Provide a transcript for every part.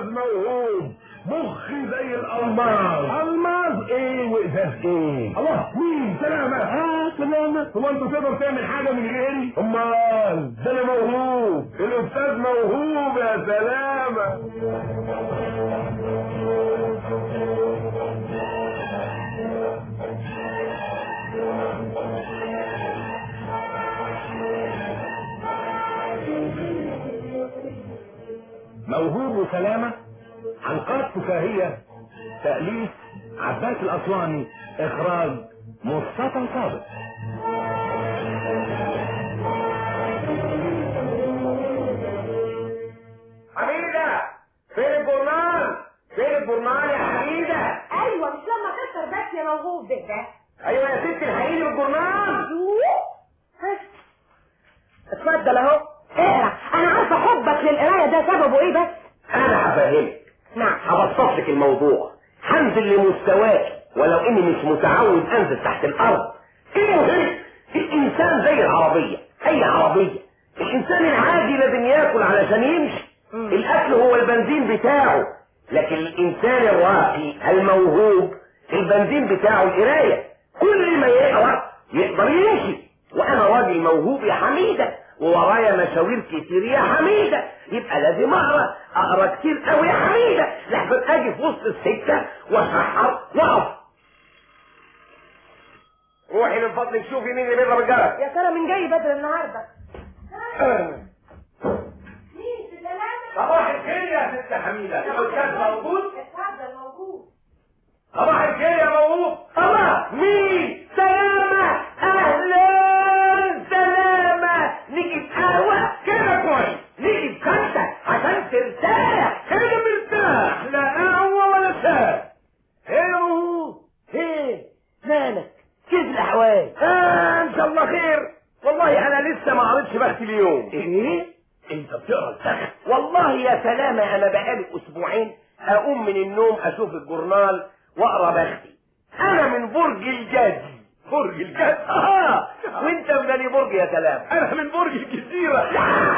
موهوب مخي زي الالماس الماس ايه وازاز ايه الله مين سلامة اه سلامة هو انت تقدر تعمل حاجة من غيري امال ده انا موهوب الاستاذ موهوب يا سلامة موهوب وسلامة حلقات فكاهية تأليف عباس الأسواني إخراج مصطفى صادق حميدة فين الجورنال فين الجورنال يا حميدة ايوه مش لما كسر بس يا موهوب ده ده ايوه يا ستي الحقيقي بالجورنال اتفضل اهو اقرا انا عارفه حبك للقرايه ده سببه ايه بس انا هفهمك نعم هبسط لك الموضوع هنزل لمستواك ولو اني مش متعود انزل تحت الارض المهم الانسان زي العربية اي عربية الانسان العادي لازم ياكل علشان يمشي الاكل هو البنزين بتاعه لكن الانسان الراقي الموهوب البنزين بتاعه القراية كل ما يقرا يقدر يمشي وانا راجل موهوب يا حميدة وورايا مشاوير كتير يا حميدة يبقى لازم اقرا اقرا كتير قوي يا حميدة لحظة اجي في وسط السكة واشحر واقف روحي من فضلك شوفي مين اللي بيضرب الجرس يا ترى من جاي بدر النهارده مين في سلامة صباح الخير يا ست حميدة الاستاذ موجود اتفضل موجود صباح الخير يا موهوب الله مين سلامة اهلا سلامة نيجي قهوة كده كويس نيجي بكنسة عشان ترتاح كده مرتاح لا قهوة ولا شاي ايه يا موهوب ايه مالك كيف الاحوال آه ان شاء الله خير والله انا لسه ما قريتش بختي اليوم ايه انت بتقرا البخت والله يا سلامة انا بقالي اسبوعين اقوم من النوم اشوف الجورنال واقرا بختي انا من برج الجدي برج الجدي اه وانت من انهي برج يا سلام انا من برج الجزيرة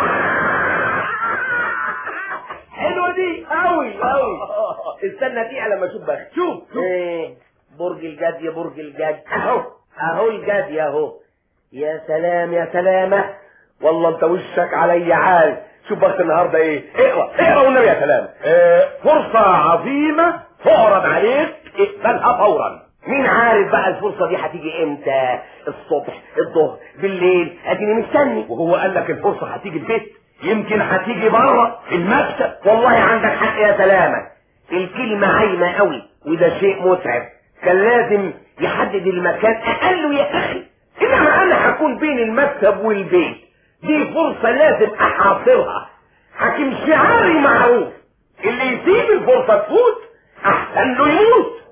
حلوة دي قوي قوي استنى فيها لما اشوف بختي شوف ايه برج الجدي برج الجدي اهو اهو الجدي اهو يا سلام يا سلامة والله انت وشك علي عال شوف بخت النهارده ايه اقرا اقرا والنبي يا سلام اه فرصة عظيمة تعرض عليك اقبلها فورا مين عارف بقى الفرصة دي هتيجي امتى الصبح الظهر بالليل اديني مستني وهو قال لك الفرصة هتيجي البيت يمكن هتيجي بره في المكتب والله عندك حق يا سلامة الكلمة عايمة قوي وده شيء متعب كان لازم يحدد المكان اقل يا اخي انما انا هكون بين المكتب والبيت دي فرصة لازم احاصرها حكيم شعاري معروف اللي يسيب الفرصة تفوت احسن له يموت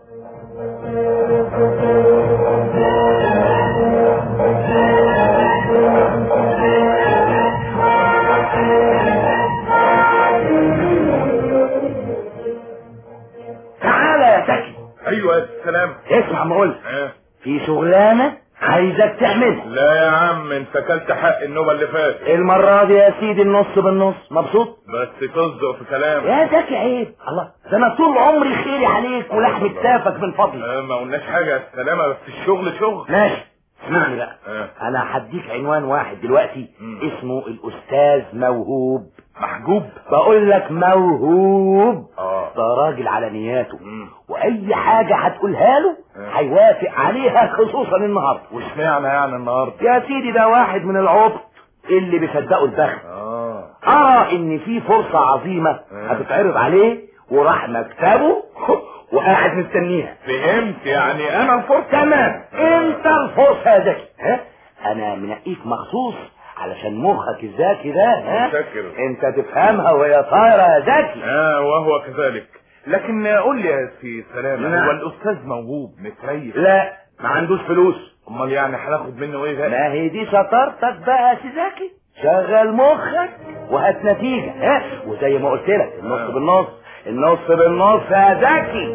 تعالى يا زكي ايوه يا سلام اسمع ما اقول اه في شغلانة عايزك تعملها لا يا عم انت كلت حق النوبه اللي فاتت المرة دي يا سيدي النص بالنص مبسوط بس تصدق في كلامك يا زكي عيب الله ده انا طول عمري خيري عليك ولحم كتافك من فضلك اه ما قلناش حاجه يا سلامه بس الشغل شغل ماشي اسمعني بقى اه. انا هديك عنوان واحد دلوقتي مم. اسمه الاستاذ موهوب محجوب بقول لك موهوب اه ده راجل على نياته مم. واي حاجة هتقولها له اه. هيوافق عليها خصوصا النهارده واشمعنى يعني النهارده يا سيدي ده واحد من العبط اللي بيصدقوا البخت اه ارى ان في فرصة عظيمة اه. هتتعرض عليه وراح مكتبه وقاعد مستنيها فهمت يعني انا الفرصه تمام انت الفرصة يا زكي ها انا منقيك مخصوص علشان مخك الذكي ده ها متشكر. انت تفهمها وهي طايرة يا زكي اه وهو كذلك لكن قول لي يا سي سلامه نعم. هو الاستاذ موهوب متريف لا ما عندوش فلوس امال يعني هناخد منه ايه بقى ما هي دي شطارتك بقى يا سي زكي شغل مخك وهات نتيجة ها وزي ما قلت لك النص آه. بالنص النص بالنص يا زكي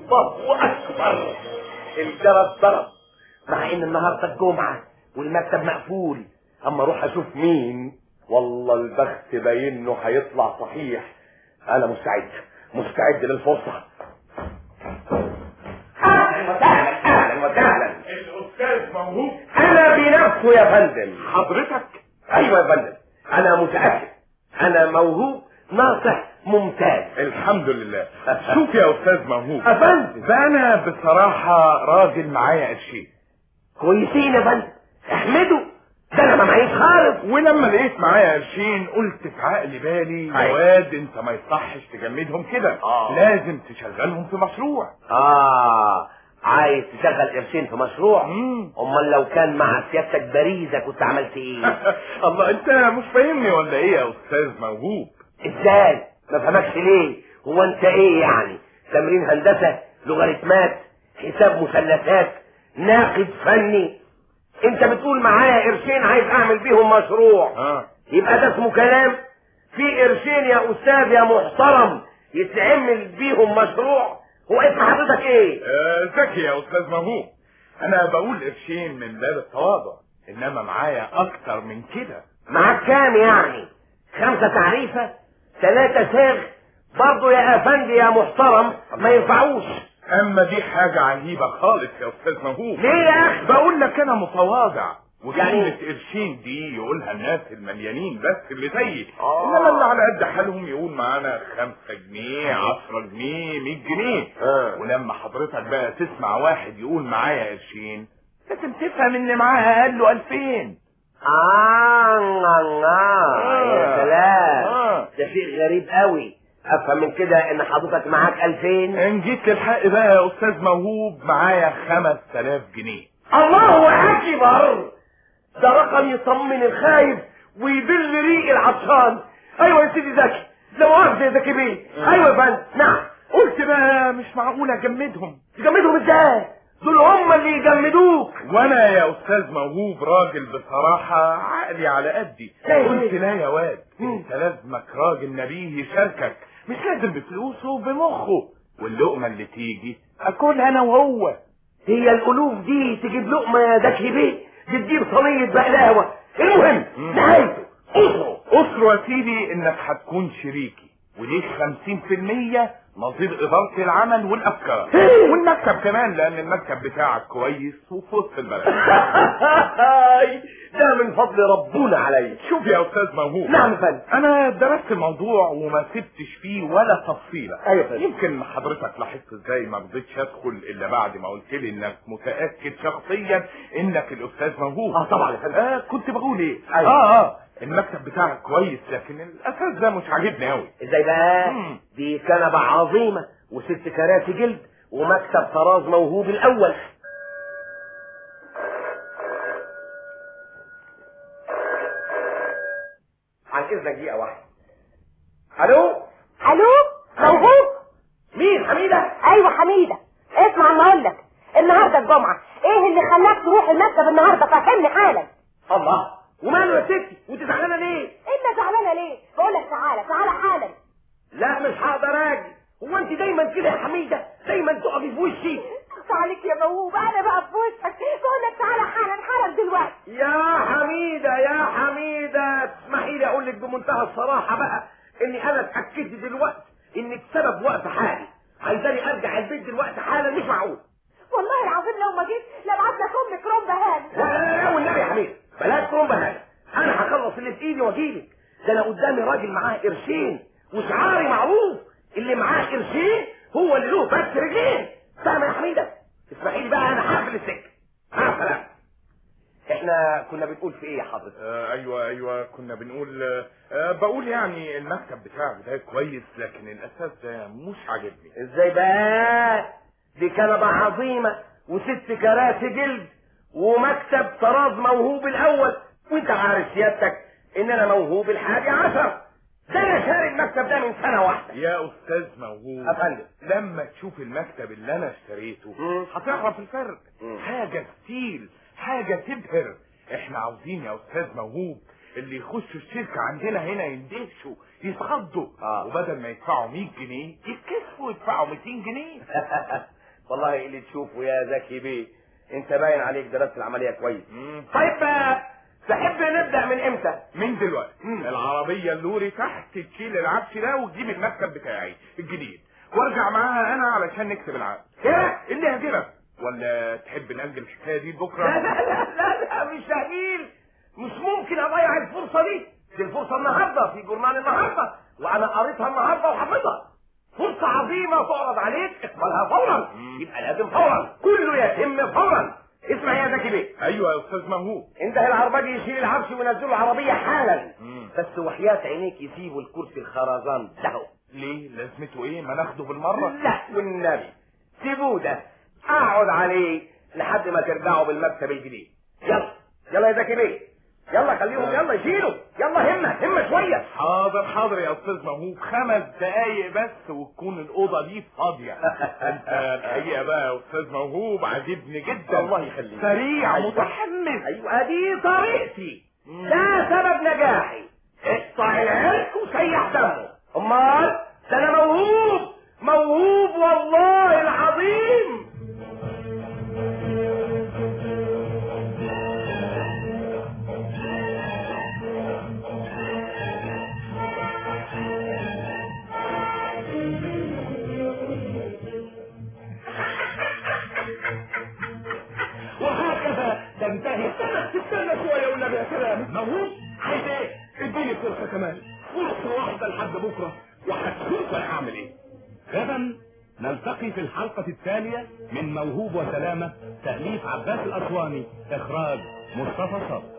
الله اكبر الجرس ضرب مع ان النهارده الجمعه والمكتب مقفول اما اروح اشوف مين والله البخت باينه هيطلع صحيح انا مستعد مستعد للفرصه اهلا وسهلا اهلا وسهلا الاستاذ موهوب انا بنفسه يا فندم حضرتك ايوه يا فندم انا متاكد انا موهوب ناصح ممتاز الحمد لله شوف يا استاذ موهوب افندم ده انا بصراحة راجل معايا قرشين كويسين يا فندم احمدوا ده انا ما معيش خالص ولما لقيت معايا قرشين قلت في عقل بالي يا أيوة. واد انت ما يصحش تجمدهم كده آه. لازم تشغلهم في مشروع اه عايز تشغل قرشين في مشروع مم. امال لو كان مع سيادتك باريزه كنت عملت ايه الله انت مش فاهمني ولا ايه يا استاذ موهوب ازاي ما فهمكش ليه هو انت ايه يعني تمرين هندسه لوغاريتمات حساب مثلثات ناقد فني انت بتقول معايا قرشين عايز اعمل بيهم مشروع اه يبقى ده اسمه كلام في قرشين يا استاذ يا محترم يتعمل بيهم مشروع هو اسم حضرتك ايه آه، ذكي يا استاذ موهوب انا بقول قرشين من باب التواضع انما معايا اكتر من كده معاك كام يعني خمسة تعريفة ثلاثة ساغ برضه يا افندي يا محترم ما ينفعوش اما دي حاجة عجيبة خالص يا استاذ موهوب ليه يا اخي بقول لك انا متواضع وكلمة يعني- قرشين دي يقولها الناس المليانين بس اللي زيي آه. انما اللي على قد حالهم يقول معانا خمسة جنيه عشرة جنيه مية جنيه آه. ولما حضرتك بقى تسمع واحد يقول معايا قرشين لازم تفهم ان معاها اقل له الفين آه آه آه يا سلام آه. ده شيء غريب قوي افهم من كده ان حضرتك معاك 2000 ان جيت للحق بقى يا استاذ موهوب معايا خمس تلاف جنيه الله اكبر ده رقم يطمن الخايف ويبل ريق العطشان ايوه يا سيدي زكي لا مؤاخذه يا زكي بيه ايوه يا فندم نعم قلت بقى مش معقول اجمدهم تجمدهم ازاي دول هم اللي يجمدوك وانا يا استاذ موهوب راجل بصراحة عقلي على قدي ليه؟ قلت لا يا واد مم. انت لازمك راجل نبيه يشاركك مش لازم بفلوسه وبمخه واللقمة اللي تيجي اكلها انا وهو هي الالوف دي تجيب لقمه يا زكي بيه بتجيب صينيه بقلاوه المهم مم. نهايته اصرف اسره يا سيدي انك هتكون شريكي وليك خمسين في المية نظير ادارة العمل والافكار إيه؟ والمكتب كمان لان المكتب بتاعك كويس وفي وسط البلد ده من فضل ربنا عليا شوف يا استاذ موهوب نعم يا فندم انا درست الموضوع وما سبتش فيه ولا تفصيلة أيوة يا فندم. يمكن حضرتك لاحظت ازاي ما رضيتش ادخل الا بعد ما قلت لي انك متاكد شخصيا انك الاستاذ موهوب اه طبعا يا فندم آه كنت بقول ايه أيوة. اه اه المكتب بتاعك كويس لكن الاساس ده مش عاجبني قوي ازاي بقى مم. دي كنبة عظيمة وست كراسي جلد ومكتب طراز موهوب الاول عن اذنك دقيقة واحدة الو الو موهوب مين حميدة ايوه حميده اسمع ما اقول لك النهارده الجمعه ايه اللي خلاك تروح المكتب النهارده فهمني حالا الله وماله يا ستي وانت زعلانة ليه انت زعلانه ليه بقول لك تعالى تعالى حالا لا مش هقدر اجي هو انت دايما كده يا حميدة دايما تقفي في وشي اخص عليك يا موهوب انا بقى في وشك بقول لك تعالى حالا حالا دلوقتي يا حميدة يا حميدة تسمحي لي اقول لك بمنتهى الصراحة بقى اني انا اتأكدت دلوقتي انك سبب وقت حالي عايزاني ارجع البيت دلوقتي حالا مش معقول والله العظيم لو ما جيت لابعت لك امك رمبه هاني لا لا لا والنبي يا حميدة بلاش كرومبة هذا انا هخلص اللي في ايدي واجيلك ده انا قدامي راجل معاه قرشين وشعاري معروف اللي معاه قرشين هو اللي له بس رجلين فاهم يا حميدة اسمحي لي بقى انا هقفل السكة مع السلامة احنا كنا بنقول في ايه يا حضرتك آه ايوه ايوه كنا بنقول آه آه بقول يعني المكتب بتاعك ده كويس لكن الاساس ده مش عاجبني ازاي بقى دي كنبة عظيمة وست كراسي جلد ومكتب طراز موهوب الاول وانت عارف سيادتك ان انا موهوب الحادي عشر ده انا شاري المكتب ده من سنة واحدة يا استاذ موهوب افندم لما تشوف المكتب اللي انا اشتريته مم. هتعرف الفرق مم. حاجة ستيل حاجة تبهر احنا عاوزين يا استاذ موهوب اللي يخشوا الشركة عندنا هنا يندهشوا يتخضوا آه. وبدل ما يدفعوا 100 جنيه يتكسفوا يدفعوا 200 جنيه والله اللي تشوفه يا زكي بيه انت باين عليك درست العمليه كويس مم. طيب آه، تحب نبدا من امتى من دلوقتي مم. العربية اللوري تحت تشيل العفش ده وتجيب المكتب بتاعي الجديد وارجع معاها انا علشان نكتب العقد كده اللي يعجبك ولا تحب نأجل الحكاية دي لا بكرة لا لا لا, لا مش تأجيل مش ممكن اضيع الفرصه دي دي الفرصه النهارده في جورنال النهارده وانا قريتها النهارده وحافظها فرصه عظيمه تعرض عليك اقبلها فورا مم. يبقى لازم فورا كله يتم فورا اسمع يا زكي بيه ايوه يا استاذ مهوب انده العرباجي يشيل العفش وينزله العربيه حالا مم. بس وحياة عينيك يسيبوا الكرسي الخرزان ده ليه لازمته ايه ما ناخده بالمرة لا والنبي سيبوه ده اقعد عليه لحد ما ترجعوا بالمكتب الجديد يلا يلا يا زكي بيه يلا خليهم يلا يشيلوا يلا همة همة شوية حاضر حاضر يا استاذ مهوب خمس دقايق بس وتكون الاوضه دي فاضيه انت الحقيقه بقى يا استاذ موهوب عاجبني جدا الله يخليك. سريع أيوة. متحمس ايوه دي طريقتي ده سبب نجاحي اقطع العرق وسيح دمه امال ده انا موهوب موهوب والله العظيم وهكذا تنتهي استنى شويه والنبي يا سلام موهوب عايز ايه اديني فرصه كمان فرصه واحده لحد بكره وهتشوف انا هعمل ايه غدا نلتقي في الحلقة التالية من موهوب وسلامة تأليف عباس الأسواني إخراج مصطفى صبري